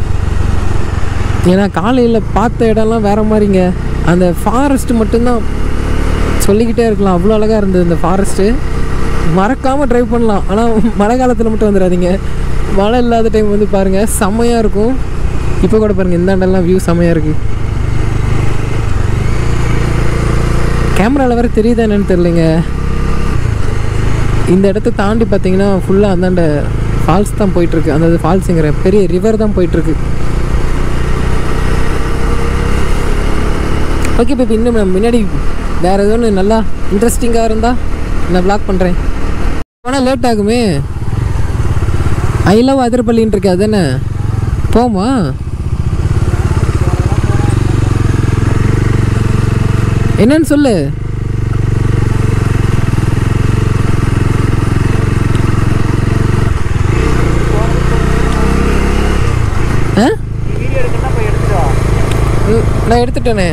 ஏன்னா காலையில் பார்த்த இடம்லாம் வேறு மாதிரிங்க அந்த ஃபாரஸ்ட் மட்டும்தான் சொல்லிக்கிட்டே இருக்கலாம் அவ்வளோ அழகாக இருந்தது இந்த ஃபாரஸ்ட்டு மறக்காமல் ட்ரைவ் பண்ணலாம் ஆனால் மழை காலத்தில் மட்டும் வந்துடாதீங்க மழை இல்லாத டைம் வந்து பாருங்கள் செம்மையாக இருக்கும் இப்போ கூட பாருங்கள் இந்த இடம்லாம் வியூ செம்மையாக இருக்குது கேமராவில் வேறு தெரியுதா என்னன்னு தெரிலங்க இந்த இடத்த தாண்டி பார்த்தீங்கன்னா ஃபுல்லாக அந்தாண்ட ஃபால்ஸ் தான் போயிட்டுருக்கு அந்த ஃபால்ஸுங்கிற பெரிய ரிவர் தான் போயிட்டுருக்கு ஓகே இப்போ இன்னும் நான் முன்னாடி வேறு ஏதோ ஒன்று நல்லா இன்ட்ரெஸ்டிங்காக இருந்தால் நான் ப்ளாக் பண்ணுறேன் ஆனால் லேட் ஆகுமே ஐ லவ் அதிரப்பள்ளின்னு இருக்கு அதானே போமா என்னன்னு சொல்லு ஆ வீடியோ எடுக்கணும்னா போய் எடுத்துட்டு வா ம், நான் எடுத்துட்டேனே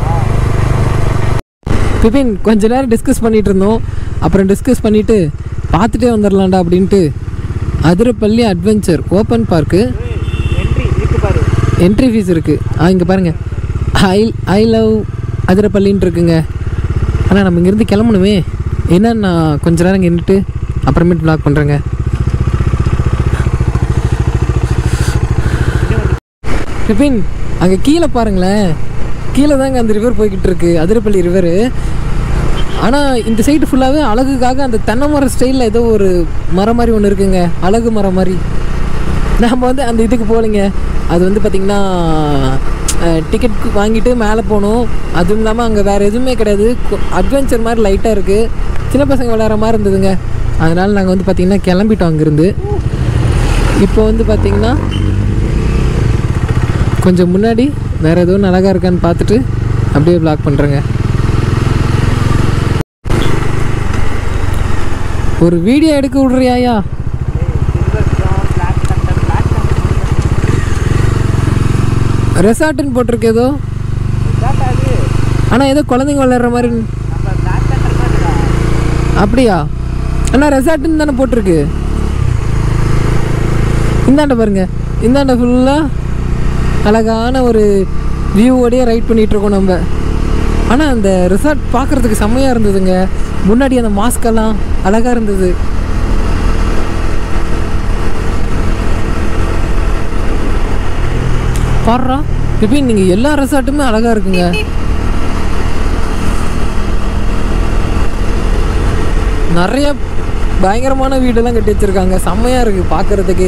பிபின் கொஞ்ச நேரம் டிஸ்கஸ் பண்ணிட்டு இருந்தோம் அப்புறம் டிஸ்கஸ் பண்ணிட்டு பார்த்துட்டே வந்துடலாம்டா அப்படின்ட்டு Athirappilly adventure open park entry இருக்கு பாரு என்ட்ரி ஃபீஸ் இருக்குது ஆ இங்கே பாருங்கள் ஐ ஐ லவ் அதிரப்பள்ளின்னு இருக்குங்க ஆனால் நம்ம இங்கேருந்து கிளம்பணுமே என்னன்னு நான் கொஞ்ச நேரம் இங்கே நின்றுட்டு அப்புறமேட்டு ப்ளாக் பண்ணுறேங்க பிபின் அங்கே கீழே பாருங்களேன் கீழே தாங்க அந்த ரிவர் போய்கிட்டு இருக்கு அதிரப்பள்ளி ரிவரு ஆனால் இந்த சைடு ஃபுல்லாகவே அழகுக்காக அந்த தென்னை மரம் ஸ்டைலில் ஏதோ ஒரு மரம் மாதிரி ஒன்று இருக்குங்க அழகு மரம் மாதிரி நாம் வந்து அந்த இதுக்கு போகலைங்க அது வந்து பார்த்திங்கன்னா டிக்கெட் வாங்கிட்டு மேலே போகணும் அதுவும் இல்லாமல் அங்கே வேறு எதுவுமே கிடையாது அட்வென்ச்சர் மாதிரி லைட்டாக இருக்குது சின்ன பசங்க விளையாடுற மாதிரி இருந்ததுங்க அதனால் நாங்கள் வந்து பார்த்திங்கன்னா கிளம்பிட்டோம் அங்கேருந்து இப்போ வந்து பார்த்திங்கன்னா கொஞ்சம் முன்னாடி வேறு எதுவும் அழகாக இருக்கான்னு பார்த்துட்டு அப்படியே ப்ளாக் பண்ணுறேங்க ஒரு வீடியோ எடுக்க விட்றியாயா ரெசார்ட்டுன்னு போட்டிருக்கு ஏதோ ஆனால் ஏதோ குழந்தைங்க விளையாடுற மாதிரி அப்படியா அண்ணா ரெசார்ட்டுன்னு தானே போட்டிருக்கு இந்தாண்ட பாருங்க இந்தாண்ட ஃபுல்லாக அழகான ஒரு வியூவோடையே ரைட் பண்ணிகிட்டு இருக்கோம் நம்ம ஆனால் அந்த ரிசார்ட் பார்க்குறதுக்கு செம்மையாக இருந்ததுங்க முன்னாடி அந்த மாஸ்கெல்லாம் அழகாக இருந்தது பாடுறா இப்போ நீங்கள் எல்லா ரெசார்ட்டுமே அழகாக இருக்குங்க நிறைய பயங்கரமான வீடெல்லாம் கட்டி வச்சிருக்காங்க செம்மையாக இருக்குது பார்க்குறதுக்கு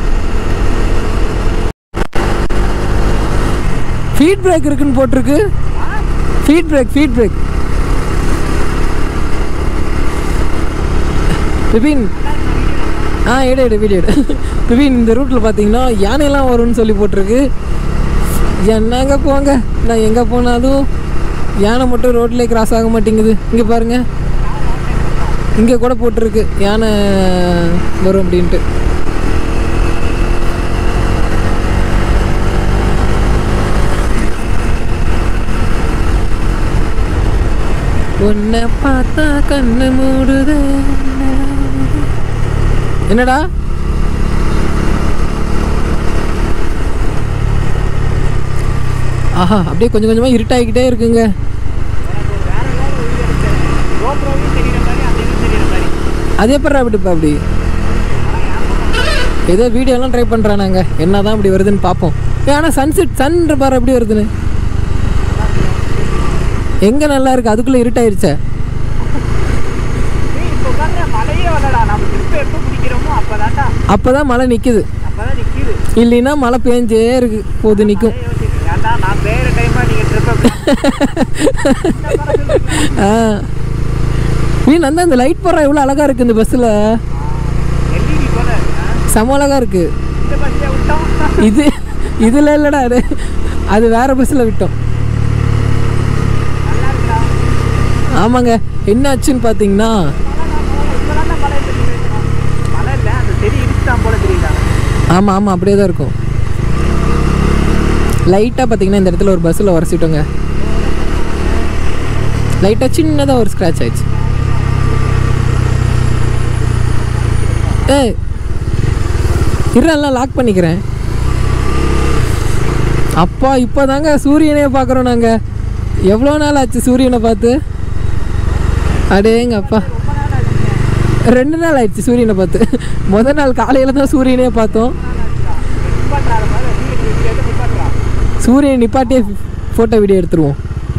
ஃபீட் பிரேக் இருக்குன்னு போட்டிருக்கு feed break feed break Bibin ஆ எடு எடு வீடியோ எடு பிபின் இந்த ரூட்டில் பார்த்தீங்கன்னா யானையெல்லாம் வரும்னு சொல்லி போட்டிருக்கு என்னங்க போங்க நான் எங்கே போனாலும் யானை மட்டும் ரோட்லேயே கிராஸ் ஆக மாட்டேங்குது இங்கே பாருங்க இங்கே கூட போட்டிருக்கு யானை வரும் அப்படின்ட்டு உன்னை பார்த்தா கண்ணு மூடுது என்னடா ஆஹா அப்படியே கொஞ்சம் கொஞ்சமாக இருட்டாகிக்கிட்டே இருக்குங்க அது எப்படா விட்டுப்பா அப்படி ஏதோ வீடியோலாம் ட்ரை பண்ணுறானாங்க என்ன தான் இப்படி வருதுன்னு பார்ப்போம் ஏ ஆனால் சன்செட் சன்ற பாரு எப்படி வருதுன்னு எங்கே நல்லா இருக்கு அதுக்குள்ளே இருட்டாயிருச்சே மழையே வரலடா நம்ம திருப்பி எப்போ பிடிக்கிறோமோ அப்பதான்டா அப்போ தான் மழை நிற்குது அப்பதான் நிக்குது இல்லைன்னா மழை பேஞ்சே இருக்கு போது நிற்கும் ஏன்டா நான் வேற டைமா நீங்க ட்ரிப் ஆ நீ நந்தா இந்த லைட் போடுற எவ்வளோ அழகாக இருக்குது இந்த பஸ்ஸில் எல்இடி போல செம அழகாக இருக்குது இந்த பஸ்ஸே விட்டோம் இது இதில் இல்லைடா அது அது வேறு பஸ்ஸில் விட்டோம் நல்லா இருக்கா ஆமாங்க என்ன ஆச்சுன்னு பார்த்தீங்கன்னா இப்பதான் மழை தெரியுது மழை இல்லை அந்த செடி இடிச்சுட்டான் போல தெரியுதா ஆமாம் ஆமாம் அப்படியே தான் இருக்கும் லைட்டாக பார்த்தீங்கன்னா இந்த இடத்துல ஒரு பஸ்ஸில் உரசிட்டோங்க லைட்டாக சின்னதாக ஒரு ஸ்க்ராட்ச் ஆயிடுச்சு ஏய் இருலாம் லாக் பண்ணிக்கிறேன் அப்பா இப்போ தாங்க சூரியனே பார்க்குறோம் நாங்கள் எவ்வளோ நாள் ஆச்சு சூரியனை பார்த்து அடேங்க அப்பா ரெண்டு நாள் ஆயிடுச்சு சூரியனை பார்த்து முத நாள் காலையில் தான் சூரியனே பார்த்தோம் நிப்பாட்டுறாரு மாதிரி நீங்க கேட்டு நிப்பாட்டுறா சூரியன் நிப்பாட்டியே ஃபோட்டோ வீடியோ எடுத்துருவோம்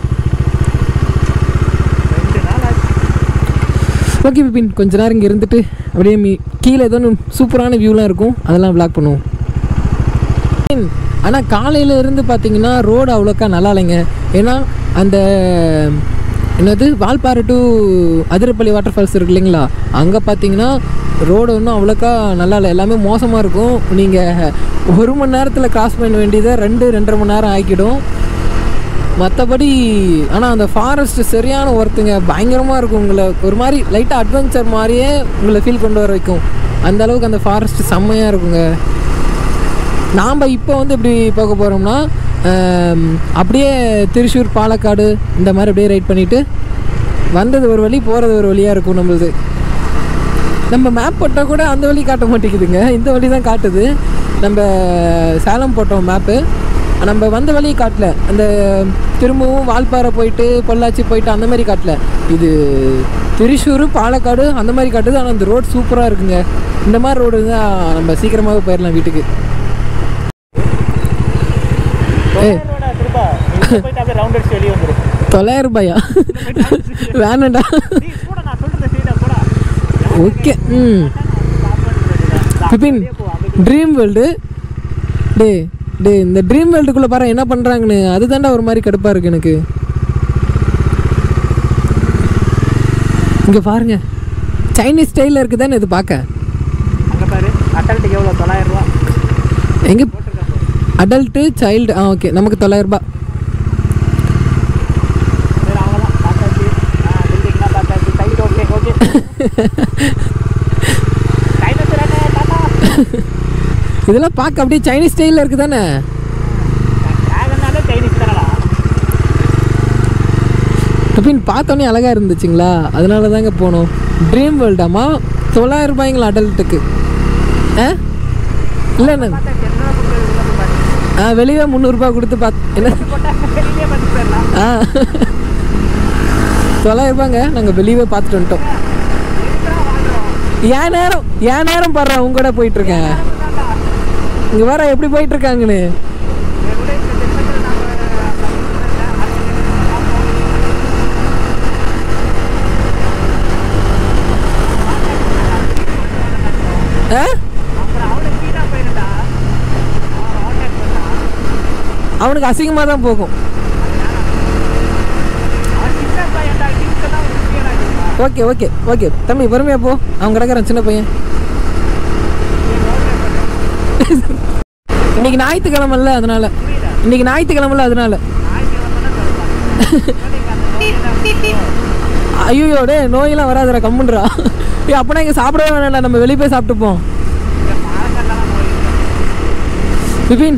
ரெண்டு நாள் ஆச்சு ஓகே பிபின் கொஞ்ச நேரம் இங்கே இருந்துட்டு அப்படியே மீ கீழே ஏதோ ஒன்று சூப்பரான வியூலாம் இருக்கும் அதெல்லாம் vlog பண்ணுவோம் ஆனால் காலையில் இருந்து பார்த்தீங்கன்னா ரோடு அவ்வளோக்கா நல்லா இல்லைங்க ஏன்னா அந்த என்னது Valparai to Athirappilly water falls இருக்கு இல்லைங்களா அங்கே பார்த்தீங்கன்னா ரோடு ஒன்றும் அவ்வளோக்கா நல்லா இல்லை எல்லாமே மோசமாக இருக்கும் நீங்கள் ஒரு மணி நேரத்தில் கிராஸ் பண்ண வேண்டியதை ரெண்டு ரெண்டரை மணி நேரம் ஆக்கிடும் மற்றபடி ஆனால் அந்த ஃபாரஸ்ட் சரியான ஒர்த்துங்க பயங்கரமாக இருக்கும் உங்களை ஒரு மாதிரி லைட்டாக அட்வென்ச்சர் மாதிரியே உங்களை ஃபீல் கொண்டு வர வைக்கும் அந்த அளவுக்கு அந்த ஃபாரஸ்ட் செம்மையாக இருக்குங்க நாம் இப்போ வந்து எப்படி போக போகிறோம்னா அப்படியே திருச்சூர் பாலக்காடு இந்த மாதிரி அப்படியே ரைட் பண்ணிவிட்டு வந்தது ஒரு வழி போகிறது ஒரு வழியாக இருக்கும் நம்மளுது நம்ம மேப் போட்டால் கூட அந்த வழி காட்ட மாட்டேங்குதுங்க இந்த வழி தான் காட்டுது நம்ம சேலம் போட்டோம் மேப்பு நம்ம வந்த வழி காட்டல அந்த திரும்பவும் வால்பாறை போயிட்டு பொள்ளாச்சி போயிட்டு அந்த மாதிரி காட்டல இது திருச்சூர் பாலக்காடு அந்த மாதிரி காட்டுது ஆனால் இந்த ரோடு சூப்பராக இருக்குங்க இந்த மாதிரி ரோடு தான் நம்ம சீக்கிரமாகவே போயிடலாம் வீட்டுக்கு ஏய் ரோடா திரும்ப உள்ள போயிட்டு அப்படியே ரவுண்ட் அடிச்சு வெளியே வந்துடும் தொள்ளாயிரம் ரூபாயா வேணாண்டா நீ கூட நான் சொல்றத செய்தா கூட ஓகே ம் பிபின் ட்ரீம் வேர்ல்டு டே டே இந்த ட்ரீம் வேர்ல்டுக்குள்ளே பாரு என்ன பண்ணுறாங்கன்னு அதுதான்டா ஒரு மாதிரி கடுப்பாக இருக்கு எனக்கு இங்கே பாருங்க சைனீஸ் ஸ்டைலில் இருக்குதானே இது பார்க்க அங்கே பாரு அட்டல்ட்டுக்கு எவ்வளோ தொள்ளாயிரம் ரூபா எங்கே போட்டிருக்காங்க அடல்ட்டு சைல்டு ஆ ஓகே நமக்கு தொள்ளாயிரரூபா சரி அவ்வளோதான் பார்த்தாச்சு ஆ பில்டிங்லாம் பார்த்தாச்சு சைடு ஓகே ஓகே கையில் டாட்டா இதெல்லாம் பார்க்க அப்படியே சைனீஸ் ஸ்டைலில் இருக்குது தானே டிராகன்னாலே சைனீஸ் தானடா அப்படின்னு பார்த்தோன்னே அழகாக இருந்துச்சுங்களா அதனால தாங்க போனோம் ட்ரீம் வேர்ல்டாமா தொள்ளாயிரம் ரூபாய்ங்களா அடல்ட்டுக்கு ஆ இல்லைண்ணா பார்த்தா என்னோட பொருள் உள்ள போய் பாரு ஆ வெளியே முந்நூறுரூபா கொடுத்து பார்த்து என்ன போட்டால் வெளியே பண்ணி போயிடலாம் ஆ தொள்ளாயிரம் ரூபாங்க நாங்கள் வெளியவே பார்த்துட்டு வந்துட்டோம் எதுக்குடா வாங்குறோம் ஏன் நேரம் ஏன் நேரம் பாடுறேன் உங்க கூட போயிட்டுருக்கேன் தான்டா இங்கே வர எப்படி போயிட்டுருக்காங்கன்னு எவ்வளோ இந்த ஜென்மத்தில் ஆ அப்புறம் அவனை கீழே போயிருந்தா அவன் கான்டாக்ட் பண்ணா அவனுக்கு அசிங்கமாக தான் போகும் அவன் சின்ன பையன்டா கிட்டலாம் உறுதியடா இருக்கா ஓகே ஓகே ஓகே தம்பி பொறுமையா போ அவன் கிடக்குறான் சின்ன பையன் இன்னைக்கு ஞாயிற்றுக்கிழமல்ல அதனால புரியல இன்னைக்கு ஞாயிற்றுக்கிழமல்ல அதனால ஐயோ டே நோயெல்லாம் வராதுடா கம்முன்றா ஏ அப்பனா இங்கே சாப்பிடவே வேணாம்டா நம்ம வெளியே போய் சாப்பிட்டுப்போம் விபின்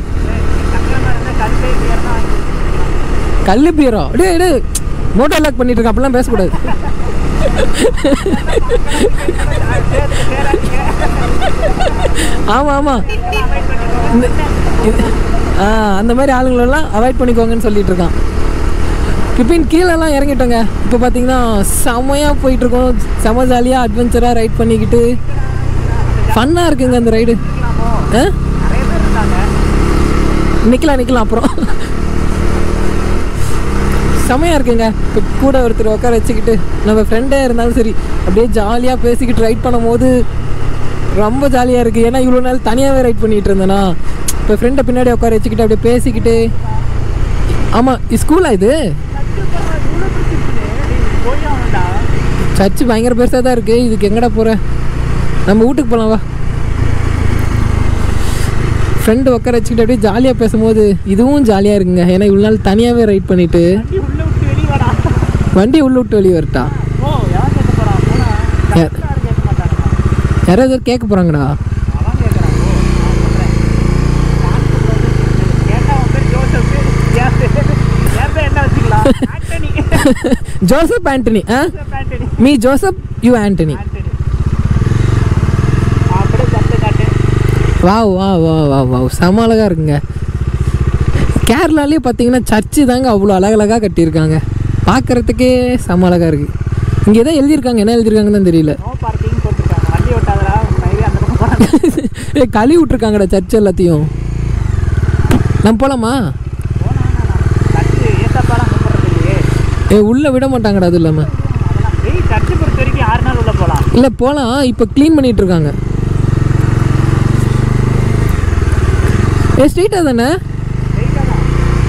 கல்லு பீரோ டே டே மோட்டோ லாக் பண்ணிட்டு இருக்க அப்படிலாம் பேசக்கூடாது ஆமாம் ஆமாம் ஆ அந்த மாதிரி ஆளுங்களெல்லாம் அவாய்ட் பண்ணிக்கோங்கன்னு சொல்லிட்டு இருக்கான் பிப்பின் கீழெல்லாம் இறங்கிட்டோங்க இப்போ பார்த்தீங்கன்னா செமையாக போயிட்டுருக்கோம் செம ஜாலியாக அட்வென்ச்சராக ரைட் பண்ணிக்கிட்டு ஃபன்னாக இருக்குங்க அந்த ரைடு ஆ நிற்கலாம் நிற்கலாம் அப்புறம் செமையாக இருக்குங்க இப்போ கூட ஒருத்தர் உட்கார வச்சுக்கிட்டு நம்ம ஃப்ரெண்டே இருந்தாலும் சரி அப்படியே ஜாலியாக பேசிக்கிட்டு ரைட் பண்ணும்போது ரொம்ப ஜாலியாக இருக்குது ஏன்னா இவ்வளோ நாள் தனியாகவே ரைட் பண்ணிகிட்டு இருந்தேனா இப்போ ஃப்ரெண்டை பின்னாடி உட்கார வச்சுக்கிட்டு அப்படியே பேசிக்கிட்டு ஆமாம் ஸ்கூலா இது சர்ச்சு பயங்கர பெருசாக தான் இருக்குது இதுக்கு எங்கடா போகிற நம்ம வீட்டுக்கு போகலாம் வா ஃப்ரெண்டு உட்கார வச்சுக்கிட்டு அப்படியே ஜாலியாக பேசும்போது இதுவும் ஜாலியாக இருக்குங்க ஏன்னா இவ்வளோ நாள் தனியாகவே ரைட் பண்ணிவிட்டு உள்ள விட்டு வெளியே வாடா வண்டி உள்ள விட்டு வெளியே வரட்டா ஓ யார் கேட்க போறான் போனா யார்? யாரும் கேட்க மாட்டாங்க யாராவது கேட்க போகிறாங்கடா அவன் கேட்கறான் ஓ நான் சொல்றேன் நான் சொல்றது கேட்டா அவன் பேர் ஜோசப் என் பேர் என் பேர் என்ன வச்சுக்கலாம் ஆண்டனி ஜோசப் ஆண்டனி ஆ Joseph Antony me Joseph you Antony Antony அப்படியே சத்து காட்டு வா வா வா வா வா செம அழகாக இருக்குங்க கேரளாலேயே பார்த்தீங்கன்னா சர்ச்சு தாங்க அவ்வளோ அழகழகாக கட்டியிருக்காங்க பார்க்குறதுக்கே செம அழகாக இருக்குது இங்கே எதோ எழுதியிருக்காங்க என்ன எழுதியிருக்காங்கன்னு தான் தெரியல நோ பார்க்கிங் போட்டிருக்காங்க வண்டி ஓட்டாதடா மைவே அந்த பக்கம் போறாங்க ஏ கழுவி விட்ருக்காங்கடா சர்ச் எல்லாத்தையும் நம்ம போகலாமா போனா சர்ச்சு ஏசப்பாலாம் கும்பிட்றது இல்லையே ஏ உள்ளே விட மாட்டாங்கடா அது இல்லாமல் அதெல்லாம் வெய் சர்ச்சு பொறுத்த வரைக்கும் ஆறு நாள் உள்ள போகலாம் இல்லை போகலாம் இப்போ க்ளீன் பண்ணிட்டு இருக்காங்க ஏ ஸ்ட்ரீட்டாக தானே வெயிட்டாக தான்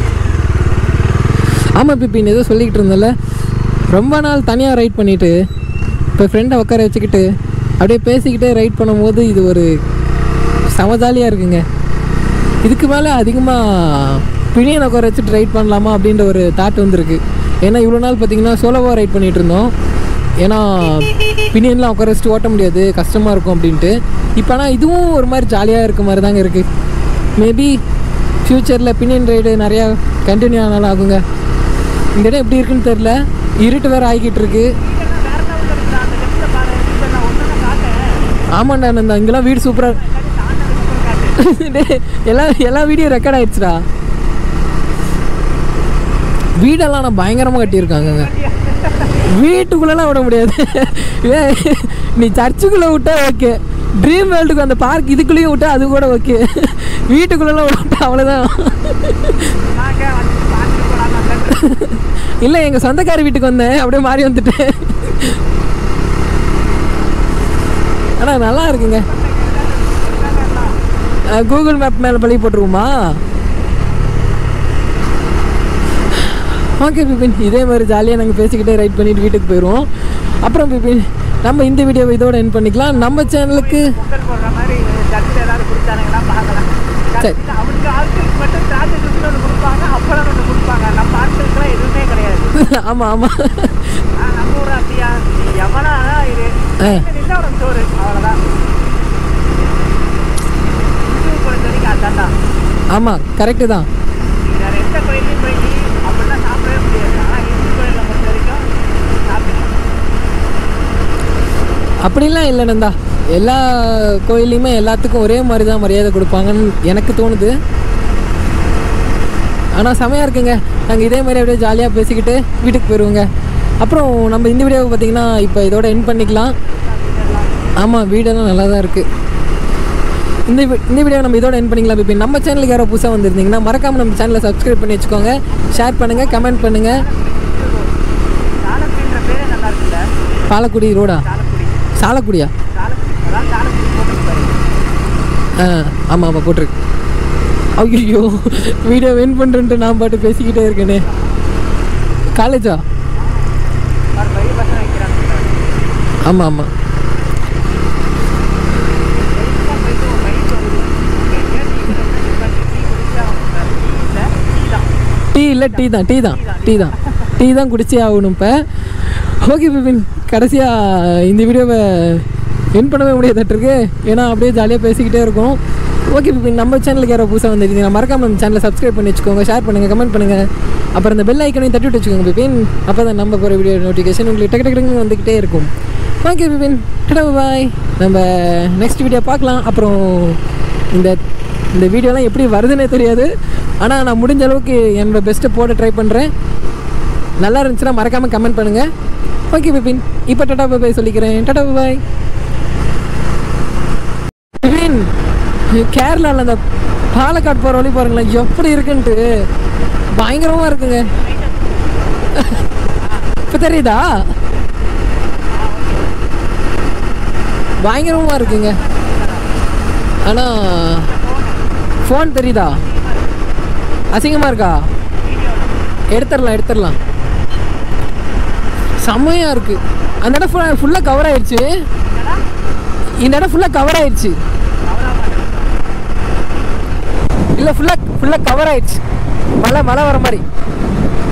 ஆமாம் பிப்பின் ஏதோ சொல்லிக்கிட்டு இருந்தல ரொம்ப நாள் தனியாக ரைட் பண்ணிவிட்டு இப்போ ஃப்ரெண்டை உட்கார வச்சுக்கிட்டு அப்படியே பேசிக்கிட்டே ரைட் பண்ணும்போது இது ஒரு செம ஜாலியாக இருக்குங்க இதுக்கு மேலே அதிகமாக பிணியனை உட்கார வச்சுட்டு ரைட் பண்ணலாமா அப்படின்ற ஒரு தாட் வந்திருக்கு ஏன்னா இவ்வளோ நாள் பார்த்தீங்கன்னா சோலோவாக ரைட் பண்ணிகிட்டு இருந்தோம் ஏன்னா பினியன்லாம் உட்கார வச்சுட்டு ஓட்ட முடியாது கஷ்டமாக இருக்கும் அப்படின்ட்டு இப்போ ஆனால் இதுவும் ஒரு மாதிரி ஜாலியாக இருக்க மாதிரி தாங்க இருக்குது மேபி ஃப்யூச்சரில் பினியன் ரைடு நிறையா கண்டினியூ ஆனாலும் ஆகுங்க இந்த இடம் எப்படி இருக்குன்னு தெரில இருட்டு வேறு ஆகிக்கிட்டு இருக்கு இதெல்லாம் வேற லெவலில் இருக்குடா அந்த லெஃப்ட்டில் பாரு இப்போ நான் ஒன்று காட்டேன் ஆமாண்டா இந்த இங்கெல்லாம் வீடு சூப்பராக காட்டு டேய், எல்லா எல்லா வீடியோ ரெக்கார்ட் ஆயிடுச்சுடா வீடெல்லாம் நான் பயங்கரமாக கட்டியிருக்காங்கங்க வீட்டுக்குள்ளெல்லாம் விட முடியாது ஏய், நீ சர்ச்சுக்குள்ளே விட்டா ஓகே ட்ரீம் வேர்ல்டுக்கு அந்த பார்க் இதுக்குள்ளேயும் விட்டா அது கூட ஓகே வீட்டுக்குள்ளெல்லாம் விட்டா அவ்வளோதான் நாங்கள் வந்து பார்த்துட்டு போகலாம் இல்லை எங்கள் சொந்தக்கார வீட்டுக்கு வந்தேன் அப்படியே மாறி வந்துட்டேன் ஆனால் நல்லா இருக்குங்க கூகுள் மேப் மேலே பழி போட்டுருவோமா ஓகே பிபின் இதே மாதிரி ஜாலியாக நாங்கள் பேசிக்கிட்டே ரைட் பண்ணிட்டு வீட்டுக்கு போயிடுவோம் அப்புறம் பிபின் நம்ம இந்த வீடியோவை இதோட என் பண்ணிக்கலாம் நம்ம சேனலுக்கு பொங்கல் போடுற மாதிரி சர்ச்சில் ஏதாவது கொடுத்தானுங்கன்னா பார்க்கலாம் சரி. சர்ச்சில் அவனுக்கு ஆட்களுக்கு மட்டும் சார்ஜ் ஒன்று கொடுப்பாங்க அப்புறம் ஒன்று கொடுப்பாங்க நம்ம ஆட்களுக்குலாம் எதுவுமே கிடையாது ஆமாம் ஆமாம் ஆ, நம்ம ஊர் அப்படியா நீ எவனா இரு ஆ. நின்று உனக்கு சோறு அவ்வளோதான் இந்து பொறுத்த வரைக்கும் அதான்டா ஆமாம் கரெக்டு தான் நீ வேற எந்த கோயிலையும் போய் அப்படிலாம் சாப்பிடவே முடியாது ஆனால் இந்து கோயிலில் பொறுத்த வரைக்கும் சாப்பிடலாம் அப்படிலாம் இல்லை நந்தா எல்லா கோயிலையுமே எல்லாத்துக்கும் ஒரே மாதிரி தான் மரியாதை கொடுப்பாங்கன்னு எனக்கு தோணுது ஆனால் செமையாக இருக்குங்க நாங்கள் இதே மாதிரி அப்படியே ஜாலியாக பேசிக்கிட்டு வீட்டுக்கு போயிடுவோங்க அப்புறம் நம்ம இந்த வீடியோவை பார்த்தீங்கன்னா இப்போ இதோட என் பண்ணிக்கலாம் ஆமாம் வீடெல்லாம் நல்லா தான் இருக்குது இந்த வி- இந்த வீடியோ நம்ம இதோட என் பண்ணிக்கலாம் இப்போ நம்ம சேனலுக்கு யாரோ புதுசாக வந்திருந்தீங்கன்னா மறக்காமல் நம்ம சேனலை சப்ஸ்கிரைப் பண்ணி வச்சுக்கோங்க ஷேர் பண்ணுங்கள் கமெண்ட் பண்ணுங்கள் சாலக்குடின்ற பேரே நல்லா இருக்குல்ல பாலக்குடி ரோடா சாலக்குடி சாலக்குடியா சாலக்குடி அதான் சாலக்குடி போட்டு ஆ ஆமாம் ஆமாம் போட்டிருக்கு ஐயோ வீடியோ வின் பண்ணுறேன்ட்டு நான் பாட்டு பேசிக்கிட்டே இருக்கேனே காலேஜா பாரு பெரிய பசங்க வைக்கிறாங்க ஆமாம் ஆமாம் வெளியில போயிட்டு ஒரு பைக் வருது எங்கேயோ டீ குடிச்சா டீ இல்லை டீ தான் டீ இல்லை டீ தான் டீ தான் டீ தான் டீ தான் குடிச்சே ஆகணும் இப்போ ஓகே பிபின் கடைசியாக இந்த வீடியோவை வின் பண்ணவே முடியாதட்டிருக்கு ஏன்னா அப்படியே ஜாலியாக பேசிக்கிட்டே இருக்கோம் ஓகே பிபின் நம்ம சேனலுக்கு யாரோ புதுசாக வந்துருக்கீங்க மறக்காம நம்ம சேனலை சப்ஸ்கிரைப் பண்ணி வச்சுக்கோங்க ஷேர் பண்ணுங்கள் கமெண்ட் பண்ணுங்கள் அப்புறம் இந்த பெல் ஐக்கனையும் தட்டி விட்டு வச்சுக்கோங்க பிபின் அப்போ தான் நம்ம போகிற வீடியோ நோட்டிஃபிகேஷன் உங்களுக்கு டக்கு டக்கு டக்குன்னு வந்துக்கிட்டே இருக்கும் ஓகே பிபின் டடா பாய் நம்ம நெக்ஸ்ட் வீடியோ பார்க்கலாம் அப்புறம் இந்த இந்த வீடியோலாம் எப்படி வருதுன்னே தெரியாது ஆனால் நான் முடிஞ்ச அளவுக்கு என்னோட பெஸ்ட்டை போட ட்ரை பண்ணுறேன் நல்லா இருந்துச்சுன்னா மறக்காமல் கமெண்ட் பண்ணுங்கள் ஓகே பிபின் இப்போ டாடா பாய் சொல்லிக்கிறேன் டாடா பாய் பிபின் கேரளாவில் அந்த பாலக்காடு போகிற வழி பாருங்களேன் எப்படி இருக்குன்ட்டு பயங்கரமாக இருக்குங்க இப்போ தெரியுதா பயங்கரமாக இருக்குங்க ஆனால் ஃபோன் தெரியுதா அசிங்கமாக இருக்கா எடுத்துடலாம் எடுத்துடலாம் செம்மையாக இருக்குது அந்த இடம் ஃபுல்லாக ஃபுல்லாக கவர் ஆயிடுச்சு இந்த இடம் ஃபுல்லாக கவர் ஆயிடுச்சு இல்லை ஃபுல்லாக ஃபுல்லாக கவர் ஆயிடுச்சு மழை மழை வர மாதிரி